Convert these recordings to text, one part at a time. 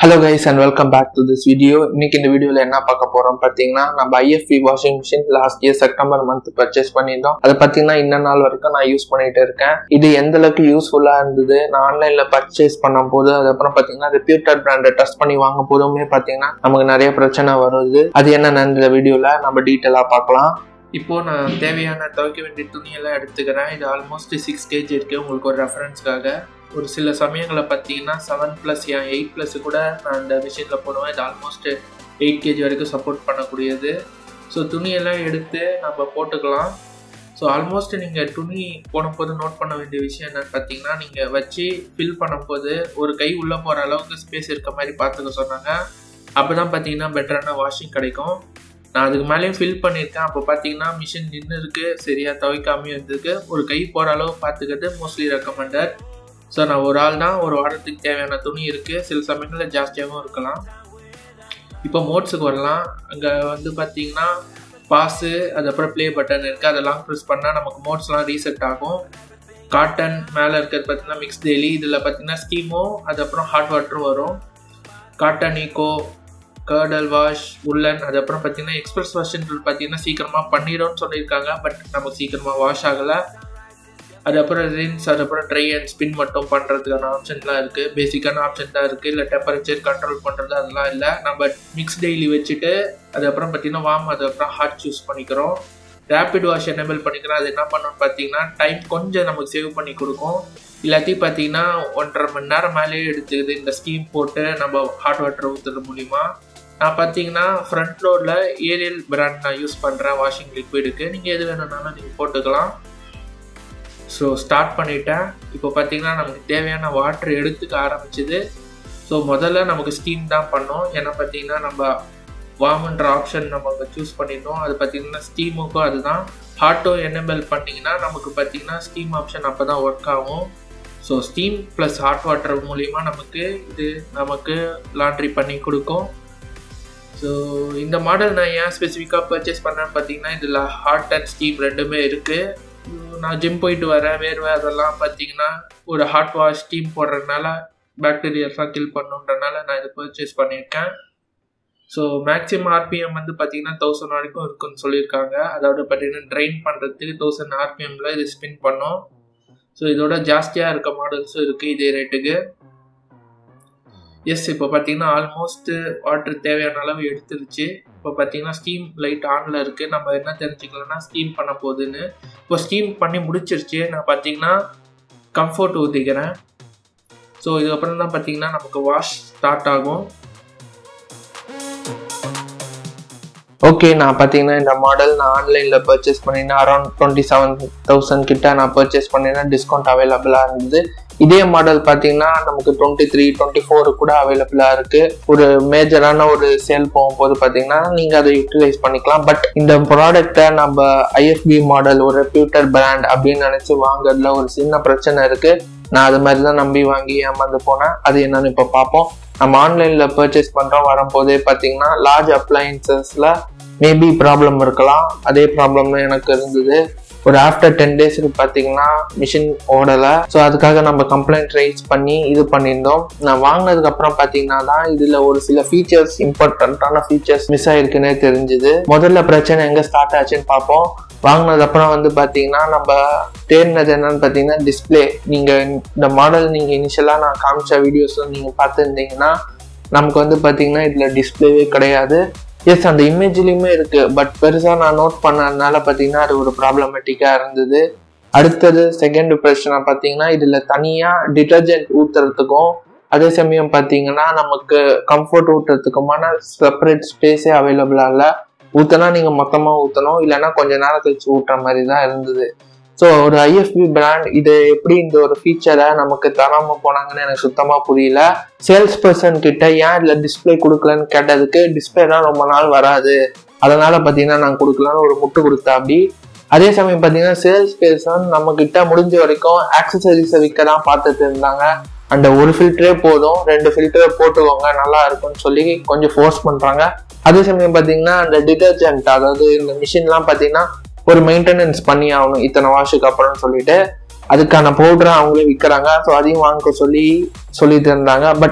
hello guys and welcome back to this video இன்னைக்கு இந்த வீடியோவில் என்ன பார்க்க போறோம் பார்த்தீங்கன்னா நம்ம IFB washing machine last year September month purchase பண்ணியிருந்தோம் அதை பார்த்தீங்கன்னா இன்ன நாள் வரைக்கும் நான் யூஸ் பண்ணிட்டு இருக்கேன் இது எந்த அளவுக்கு யூஸ்ஃபுல்லாக இருந்தது நான் ஆன்லைனில் பர்ச்சேஸ் பண்ணும் போது அதுக்கப்புறம் பார்த்தீங்கன்னா ரெப்யூட்டட் பிராண்டை டஸ்ட் பண்ணி வாங்கும் போதுமே பார்த்தீங்கன்னா நமக்கு நிறைய பிரச்சனை வருது அது என்னன்னு இந்த வீடியோவில் நம்ம டீட்டெயிலாக பார்க்கலாம் இப்போ நான் தேவையான துவைக்க வேண்டிய துணியெல்லாம் எடுத்துக்கிறேன் இது ஆல்மோஸ்ட் சிக்ஸ் கேஜி இருக்கு உங்களுக்கு ஒரு ரெஃபரன்ஸ்க்காக ஒரு சில சமயங்களில் பார்த்தீங்கன்னா செவன் ப்ளஸ் ஏன் எயிட் ப்ளஸ் கூட நான் இந்த மிஷினில் போடுவேன் இது ஆல்மோஸ்ட் எயிட் கேஜி வரைக்கும் சப்போர்ட் பண்ணக்கூடியது ஸோ துணியெல்லாம் எடுத்து நம்ம போட்டுக்கலாம் ஸோ ஆல்மோஸ்ட் நீங்கள் துணி போடும்போது நோட் பண்ண வேண்டிய விஷயம் என்னன்னு பார்த்தீங்கன்னா நீங்கள் வச்சு ஃபில் பண்ணும்போது ஒரு கை உள்ளே போகிற அளவுக்கு ஸ்பேஸ் இருக்க மாதிரி பார்த்துக்க சொன்னாங்க அப்போ தான் பார்த்தீங்கன்னா பெட்டரான வாஷிங் கிடைக்கும் நான் அதுக்கு மேலேயும் ஃபில் பண்ணியிருக்கேன் அப்போ பார்த்தீங்கன்னா மிஷின் நின்று இருக்கு சரியாக துவைக்காமையும் இருந்திருக்கு ஒரு கை போகிற அளவு பார்த்துக்கிறது மோஸ்ட்லி ரெக்கமெண்டட் ஸோ நான் ஒரு ஆள் தான் ஒரு வாரத்துக்கு தேவையான துணி இருக்குது சில சமயங்களில் ஜாஸ்தியாகவும் இருக்கலாம் இப்போ மோட்ஸுக்கு வரலாம் அங்கே வந்து பார்த்தீங்கன்னா பாஸு அதுக்கப்புறம் ப்ளே பட்டன் இருக்குது அதை லாங் ப்ரெஸ் பண்ணால் நமக்கு மோட்ஸ்லாம் ரீசெட் ஆகும் காட்டன் மேலே இருக்கிறது பார்த்தீங்கன்னா மிக்ஸ் டெய்லி இதில் பார்த்தீங்கன்னா ஸ்டீமோ அதுக்கப்புறம் ஹாட் வாட்டரும் வரும் காட்டன் ஈகோ கர்டல் வாஷ் உள்ளன் அதுக்கப்புறம் பார்த்தீங்கன்னா எக்ஸ்பிரஸ் வாஷ்ன்றது பார்த்தீங்கன்னா சீக்கிரமாக பண்ணிடும்னு சொல்லியிருக்காங்க பட் நமக்கு சீக்கிரமாக வாஷ் ஆகலை அதுக்கப்புறம் ரின்ஸ் அதுக்கப்புறம் ட்ரை அண்ட் ஸ்பின் மட்டும் பண்ணுறதுக்கான ஆப்ஷன்லாம் இருக்குது பேசிக்கான ஆப்ஷன் தான் இருக்குது இல்லை டெம்பரேச்சர் கண்ட்ரோல் பண்ணுறது அதெல்லாம் இல்லை நம்ம மிக்ஸ் டெய்லி வச்சுட்டு அதுக்கப்புறம் பார்த்தீங்கன்னா வார்ம் அதுக்கப்புறம் ஹாட் சூஸ் பண்ணிக்கிறோம் ரேப்பிட் வாஷ் எனேபிள் பண்ணிக்கிறோம் அது என்ன பண்ணோம்னு பார்த்தீங்கன்னா டைம் கொஞ்சம் நமக்கு சேவ் பண்ணி கொடுக்கும் இல்லாத்தையும் பார்த்தீங்கன்னா ஒன்றரை மணி நேரம் மேலேயே எடுத்துக்குது இந்த ஸ்டீம் போட்டு நம்ம ஹாட் வாட்டர் ஊற்றுறது மூலிமா நான் பார்த்தீங்கன்னா ஃப்ரண்ட் லோடில் ஏரியல் பிராண்ட் நான் யூஸ் பண்ணுறேன் வாஷிங் லிக்விடுக்கு நீங்கள் எது வேணும்னாலும் நீங்கள் போட்டுக்கலாம் ஸோ ஸ்டார்ட் பண்ணிட்டேன் இப்போ பார்த்தீங்கன்னா நமக்கு தேவையான வாட்டர் எடுத்துக்க ஆரம்பிச்சுது ஸோ முதல்ல நமக்கு ஸ்டீம் தான் பண்ணோம் ஏன்னா பார்த்தீங்கன்னா நம்ம வார்ம்ன்ற ஆப்ஷன் நம்ம சூஸ் பண்ணியிருந்தோம் அது பார்த்தீங்கன்னா ஸ்டீமுக்கும் அதுதான் ஹாட்டோ என்னபிள் பண்ணிங்கன்னா நமக்கு பார்த்தீங்கன்னா ஸ்டீம் ஆப்ஷன் அப்போ தான் ஒர்க் ஆகும் so steam plus hot water மூலிமா நமக்கு இது நமக்கு லாண்ட்ரி பண்ணி கொடுக்கும் ஸோ இந்த மாடல் நான் ஏன் ஸ்பெசிஃபிக்காக பர்ச்சேஸ் பண்ணேன்னு பார்த்தீங்கன்னா இதில் ஹாட் அண்ட் ஸ்டீம் ரெண்டுமே இருக்குது நான் ஜிம் போயிட்டு வரேன் வேர்வை அதெல்லாம் பார்த்தீங்கன்னா ஒரு ஹாட் வாஷ் ஸ்டீம் போடுறதுனால பாக்டீரியாஸ்லாம் கில் பண்ணுன்றனால நான் இதை பர்ச்சேஸ் பண்ணியிருக்கேன் ஸோ மேக்ஸிமம் ஆர்பிஎம் வந்து பார்த்தீங்கன்னா தௌசண்ட் வரைக்கும் இருக்குன்னு சொல்லியிருக்காங்க அதாவது பார்த்தீங்கன்னா ட்ரைன் பண்ணுறதுக்கு தௌசண்ட் ஆர்பிஎம்ல இது ஸ்பின் பண்ணும் ஸோ இதோட ஜாஸ்தியாக இருக்க மாடல்ஸும் இருக்குது இதே ரேட்டுக்கு எஸ் இப்போ பார்த்தீங்கன்னா ஆல்மோஸ்ட் வாட்டர் தேவையான அளவு எடுத்துருச்சு இப்போ பார்த்தீங்கன்னா ஸ்டீம் லைட் ஆனில் இருக்குது நம்ம என்ன தெரிஞ்சுக்கலன்னா ஸ்டீம் பண்ண போகுதுன்னு இப்போ ஸ்டீம் பண்ணி முடிச்சிருச்சு நான் பார்த்தீங்கன்னா கம்ஃபர்ட் ஊற்றிக்கிறேன் ஸோ இதுக்கப்புறம் தான் பார்த்தீங்கன்னா நமக்கு வாஷ் ஸ்டார்ட் ஆகும் ஓகே நான் பார்த்தீங்கன்னா இந்த மாடல் நான் ஆன்லைனில் பர்ச்சேஸ் பண்ணியிருந்தேன் அரௌண்ட் டுவெண்ட்டி செவன் தௌசண்ட் கிட்ட நான் பர்ச்சேஸ் பண்ணியிருந்தேன் டிஸ்கவுண்ட் அவைலபிளாக இருந்தது இதே மாடல் பார்த்தீங்கன்னா நமக்கு டுவெண்ட்டி த்ரீ டுவெண்ட்டி ஃபோர் கூட அவைலபிளாக இருக்குது ஒரு மேஜரான ஒரு சேல் போகும்போது பார்த்தீங்கன்னா நீங்கள் அதை யூட்டிலைஸ் பண்ணிக்கலாம் பட் இந்த ப்ராடக்டை நம்ம ஐஎஃப்பி மாடல் ஒரு ரெப்யூட்டட் பிராண்ட் அப்படின்னு நினச்சி வாங்குறதுல ஒரு சின்ன பிரச்சனை இருக்குது நான் அது மாதிரி தான் நம்பி வாங்கி ஏமாந்து போனேன் அது என்னன்னு இப்போ பார்ப்போம் நம்ம ஆன்லைனில் பர்ச்சேஸ் பண்ணுறோம் வரும்போதே பார்த்தீங்கன்னா லார்ஜ் அப்ளையன்சஸில் மேபி ப்ராப்ளம் இருக்கலாம் அதே ப்ராப்ளம் தான் எனக்கு இருந்தது ஒரு ஆஃப்டர் டென் டேஸுக்கு பார்த்தீங்கன்னா மிஷின் ஓடலை ஸோ அதுக்காக நம்ம கம்ப்ளைண்ட் ரைஸ் பண்ணி இது பண்ணியிருந்தோம் நான் வாங்கினதுக்கு அப்புறம் பார்த்தீங்கன்னா தான் இதில் ஒரு சில ஃபீச்சர்ஸ் இம்பார்ட்டண்ட்டான ஃபீச்சர்ஸ் மிஸ் ஆயிருக்குன்னே தெரிஞ்சுது முதல்ல பிரச்சனை எங்கே ஸ்டார்ட் ஆச்சுன்னு பார்ப்போம் வாங்கினது அப்புறம் வந்து பார்த்தீங்கன்னா நம்ம தேடினது என்னன்னு பார்த்தீங்கன்னா டிஸ்பிளே நீங்கள் இந்த மாடல் நீங்கள் இனிஷியலாக நான் காமிச்ச வீடியோஸும் நீங்கள் பார்த்துருந்தீங்கன்னா நமக்கு வந்து பார்த்தீங்கன்னா இதில் டிஸ்பிளேவே கிடையாது எஸ் அந்த இமேஜ்லேயுமே இருக்குது பட் பெருசாக நான் நோட் பண்ணதுனால பார்த்தீங்கன்னா அது ஒரு ப்ராப்ளமேட்டிக்காக இருந்தது அடுத்தது செகண்ட் பிரச்சனை பார்த்தீங்கன்னா இதில் தனியாக டிட்டர்ஜென்ட் ஊற்றுறதுக்கும் அதே சமயம் பார்த்தீங்கன்னா நமக்கு கம்ஃபர்ட் ஊற்றுறதுக்குமான செப்பரேட் ஸ்பேஸே அவைலபிளாக இல்லை ஊற்றினா நீங்கள் மொத்தமாக ஊற்றணும் இல்லைன்னா கொஞ்ச நேரம் கழிச்சு ஊட்டுற மாதிரி தான் இருந்தது ஸோ ஒரு ஐஎஃப்பி பிராண்ட் இது எப்படி இந்த ஒரு ஃபீச்சரை நமக்கு தராமல் போனாங்கன்னு எனக்கு சுத்தமாக புரியல சேல்ஸ் பர்சன் கிட்ட ஏன் இதில் டிஸ்பிளே கொடுக்கலன்னு கேட்டதுக்கு டிஸ்பிளேலாம் ரொம்ப நாள் வராது அதனால பார்த்தீங்கன்னா நான் கொடுக்கலான்னு ஒரு முட்டு கொடுத்தா அப்படி அதே சமயம் பார்த்தீங்கன்னா சேல்ஸ் பர்சன் நம்ம கிட்ட முடிஞ்ச வரைக்கும் ஆக்சசரிஸை விற்க தான் பார்த்துட்டு இருந்தாங்க அந்த ஒரு ஃபில்டரே போதும் ரெண்டு ஃபில்டரை போட்டுக்கோங்க நல்லா இருக்கும்னு சொல்லி கொஞ்சம் ஃபோர்ஸ் பண்ணுறாங்க அதே சமயம் பார்த்தீங்கன்னா அந்த டிட்டர்ஜென்ட் அதாவது இந்த மிஷின்லாம் பார்த்தீங்கன்னா ஒரு மெயின்டெனன்ஸ் பண்ணி ஆகணும் இத்தனை வாஷுக்கு அப்புறம்னு சொல்லிட்டு அதுக்கான பவுடரை அவங்களே விற்கிறாங்க ஸோ அதையும் வாங்க சொல்லி சொல்லிட்டு இருந்தாங்க பட்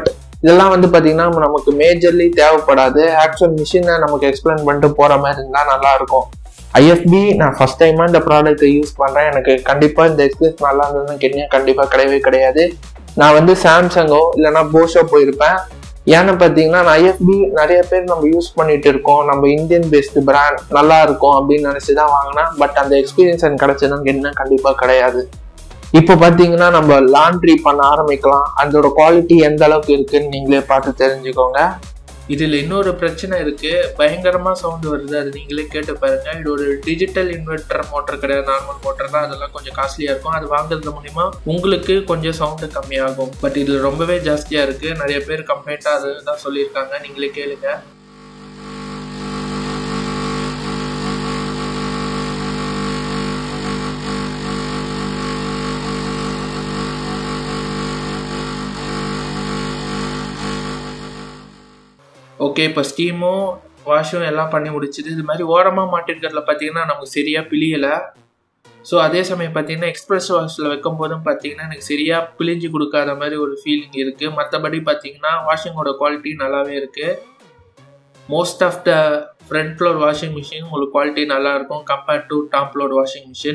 இதெல்லாம் வந்து பார்த்தீங்கன்னா நமக்கு மேஜர்லி தேவைப்படாது ஆக்சுவல் மிஷினை நமக்கு எக்ஸ்பிளைன் பண்ணிட்டு போகிற மாதிரி இருந்தால் நல்லா இருக்கும் ஐஎஃப்பி நான் ஃபர்ஸ்ட் டைமாக இந்த ப்ராடக்ட்டை யூஸ் பண்ணுறேன் எனக்கு கண்டிப்பாக இந்த எக்ஸ்பீரியன்ஸ் நல்லா இருந்ததுன்னு கேட்டீங்கன்னா கண்டிப்பாக கிடையவே கிடையாது நான் வந்து சாம்சங்கோ இல்லைனா போஷோ போயிருப்பேன் ஏன்னு பார்த்தீங்கன்னா நான் ஐஎஃப்பி நிறைய பேர் நம்ம யூஸ் பண்ணிட்டு இருக்கோம் நம்ம இந்தியன் பேஸ்டு பிராண்ட் நல்லா இருக்கும் அப்படின்னு நினச்சி தான் வாங்கினேன் பட் அந்த எக்ஸ்பீரியன்ஸ் எனக்கு கிடைச்சதுன்னு கேட்டீங்கன்னா கண்டிப்பாக கிடையாது இப்போ பார்த்தீங்கன்னா நம்ம லாண்ட்ரி பண்ண ஆரம்பிக்கலாம் அதோட குவாலிட்டி எந்த அளவுக்கு இருக்குன்னு நீங்களே பார்த்து தெரிஞ்சுக்கோங்க இதில் இன்னொரு பிரச்சனை இருக்குது பயங்கரமாக சவுண்டு வருது அது நீங்களே கேட்டு பாருங்க இது ஒரு டிஜிட்டல் இன்வெர்டர் மோட்டர் கிடையாது நார்மல் மோட்டர் தான் அதெல்லாம் கொஞ்சம் காஸ்ட்லியாக இருக்கும் அது வாங்குறது மூலிமா உங்களுக்கு கொஞ்சம் சவுண்டு கம்மியாகும் பட் இதில் ரொம்பவே ஜாஸ்தியாக இருக்குது நிறைய பேர் கம்ப்ளைண்ட்டாக அது தான் சொல்லியிருக்காங்க நீங்களே கேளுங்க ஓகே இப்போ ஸ்டீமும் வாஷும் எல்லாம் பண்ணி முடிச்சுது இது மாதிரி ஓரமாக மாட்டிருக்கிறதுல பார்த்தீங்கன்னா நமக்கு சரியாக பிழியலை ஸோ அதே சமயம் பார்த்தீங்கன்னா எக்ஸ்பிரஸ் வாஷில் வைக்கும் போதும் பார்த்தீங்கன்னா எனக்கு சரியாக பிழிஞ்சு கொடுக்காத மாதிரி ஒரு ஃபீலிங் இருக்குது மற்றபடி பார்த்தீங்கன்னா வாஷிங்கோட குவாலிட்டி நல்லாவே இருக்குது most of the front floor washing machine உங்களுக்கு குவாலிட்டி நல்லா இருக்கும் compared to top floor washing machine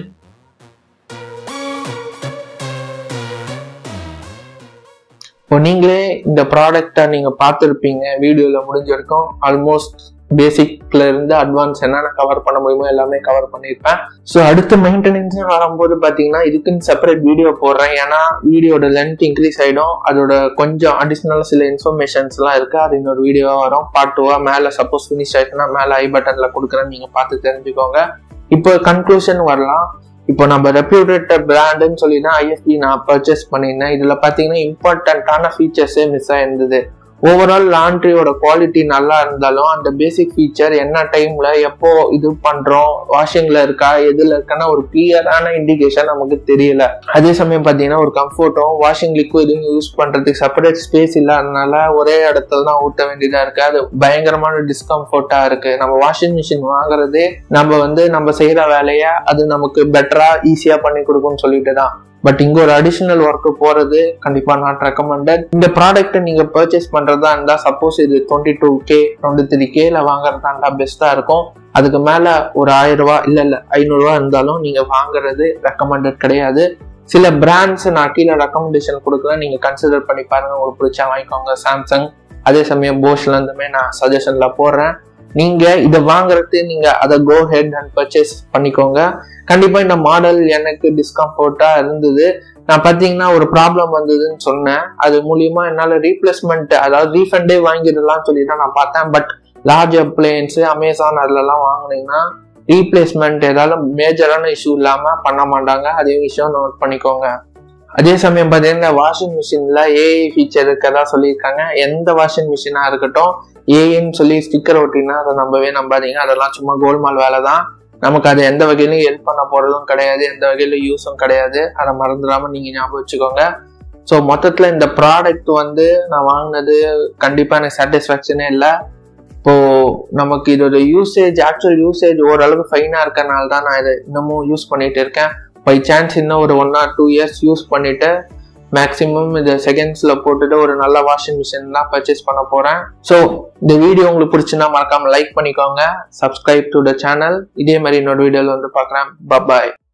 இப்போ நீங்களே இந்த ப்ராடக்டை நீங்கள் பார்த்துருப்பீங்க வீடியோவில் முடிஞ்சிருக்கும் ஆல்மோஸ்ட் பேசிக்ல இருந்து அட்வான்ஸ் என்னென்ன கவர் பண்ண முடியுமோ எல்லாமே கவர் பண்ணியிருப்பேன் ஸோ அடுத்த மெயின்டெனன்ஸ் வரும்போது பார்த்தீங்கன்னா இதுக்குன்னு செப்பரேட் வீடியோ போடுறேன் ஏன்னா வீடியோட லென்த் இன்க்ரீஸ் ஆகிடும் அதோட கொஞ்சம் அடிஷ்னலாக சில இன்ஃபர்மேஷன்ஸ்லாம் இருக்குது அது இன்னொரு வீடியோவாக வரும் பார்ட் டூவாக மேலே சப்போஸ் ஃபினிஷ் ஆயிடுச்சுன்னா மேலே ஐ பட்டனில் கொடுக்குறேன் நீங்கள் பார்த்து தெரிஞ்சுக்கோங்க இப்போ கன்க்ளூஷன் வரலாம் இப்போ நம்ம ரெப்யூட்டட் பிராண்டுன்னு சொல்லி தான் ஐஎஃப்பி நான் பர்ச்சேஸ் பண்ணியிருந்தேன் இதில் பார்த்தீங்கன்னா இம்பார்ட்டண்ட்டான ஃபீச்சர்ஸே மிஸ் ஆயிருந்தது ஓவரால் லாண்ட்ரியோட குவாலிட்டி நல்லா இருந்தாலும் அந்த பேசிக் ஃபீச்சர் என்ன டைம்ல எப்போ இது பண்றோம் வாஷிங்ல இருக்கா எதுல இருக்கான ஒரு கிளியரான இண்டிகேஷன் நமக்கு தெரியல அதே சமயம் பார்த்தீங்கன்னா ஒரு கம்ஃபர்ட்டும் வாஷிங் லிக்விடும் யூஸ் பண்றதுக்கு செப்பரேட் ஸ்பேஸ் இல்லாதனால ஒரே இடத்துல தான் ஊட்ட வேண்டியதா இருக்கு அது பயங்கரமான டிஸ்கம்ஃபர்ட்டா இருக்கு நம்ம வாஷிங் மிஷின் வாங்குறதே நம்ம வந்து நம்ம செய்யற வேலையை அது நமக்கு பெட்டரா ஈஸியா பண்ணி கொடுக்கும்னு சொல்லிட்டு தான் பட் இங்க ஒரு அடிஷனல் ஒர்க்கு போறது கண்டிப்பா நாட் ரெக்கமெண்டட் இந்த ப்ராடக்ட்டை நீங்க பர்ச்சேஸ் பண்றதா இருந்தா சப்போஸ் இது twenty two K twenty three கேல வாங்குறதா இருந்தா பெஸ்டா இருக்கும் அதுக்கு மேல ஒரு ஆயிரம் ரூபாய் இல்ல இல்ல ஐநூறு ரூபாய் இருந்தாலும் நீங்க வாங்குறது ரெக்கமெண்டட் கிடையாது சில பிராண்ட்ஸ் நான் கீழே ரெக்கமெண்டேஷன் கொடுக்குறேன் நீங்க கன்சிடர் பண்ணி பாருங்க உங்களுக்கு பிடிச்சா வாங்கிக்கோங்க சாம்சங் அதே சமயம் போஷ்ல இருந்துமே நான் சஜஷன்ல போடுறேன் நீங்க இதை வாங்குறது நீங்க அதை கோ ஹெட் அண்ட் பர்ச்சேஸ் பண்ணிக்கோங்க கண்டிப்பா இந்த மாடல் எனக்கு டிஸ்கம்ஃபர்ட்டா இருந்தது நான் பார்த்தீங்கன்னா ஒரு ப்ராப்ளம் வந்ததுன்னு சொன்னேன் அது மூலியமா என்னால் ரீப்ளேஸ்மெண்ட் அதாவது ரீஃபண்டே வாங்கிடலாம்னு சொல்லி தான் நான் பார்த்தேன் பட் லார்ஜ் அப்ளையன்ஸு அமேசான் அதுலலாம் வாங்கினீங்கன்னா ரீப்ளேஸ்மெண்ட் ஏதாவது மேஜரான இஷ்யூ இல்லாமல் பண்ண மாட்டாங்க அதே விஷயம் நோட் பண்ணிக்கோங்க அதே சமயம் பார்த்தீங்கன்னா வாஷிங் மிஷினில் ஏஐ ஃபீச்சர் இருக்கதா சொல்லியிருக்காங்க எந்த வாஷிங் மிஷினாக இருக்கட்டும் ஏஐன்னு சொல்லி ஸ்டிக்கர் ஒட்டினா அதை நம்பவே நம்பாதீங்க அதெல்லாம் சும்மா கோல்மால் வேலை தான் நமக்கு அது எந்த வகையிலும் ஹெல்ப் பண்ண போகிறதும் கிடையாது எந்த வகையிலும் யூஸும் கிடையாது அதை மறந்துடாமல் நீங்கள் ஞாபகம் வச்சுக்கோங்க ஸோ மொத்தத்தில் இந்த ப்ராடக்ட் வந்து நான் வாங்கினது கண்டிப்பாக எனக்கு சாட்டிஸ்ஃபேக்ஷனே இல்லை இப்போது நமக்கு இதோட யூசேஜ் ஆக்சுவல் யூசேஜ் ஓரளவுக்கு ஃபைனாக இருக்கறனால தான் நான் இதை இன்னமும் யூஸ் பண்ணிட்டு இருக்கேன் பை சான்ஸ் இன்னும் ஒரு one or two years use பண்ணிட்டு மேக்ஸிமம் இதை செகண்ட்ஸில் போட்டுட்டு ஒரு நல்ல வாஷிங் மிஷின் தான் பர்ச்சேஸ் பண்ண போகிறேன் ஸோ இந்த வீடியோ உங்களுக்கு பிடிச்சுன்னா மறக்காமல் லைக் பண்ணிக்கோங்க சப்ஸ்கிரைப் டு த சேனல் இதே மாதிரி இன்னொரு வீடியோவில் வந்து பார்க்குறேன் பபாய்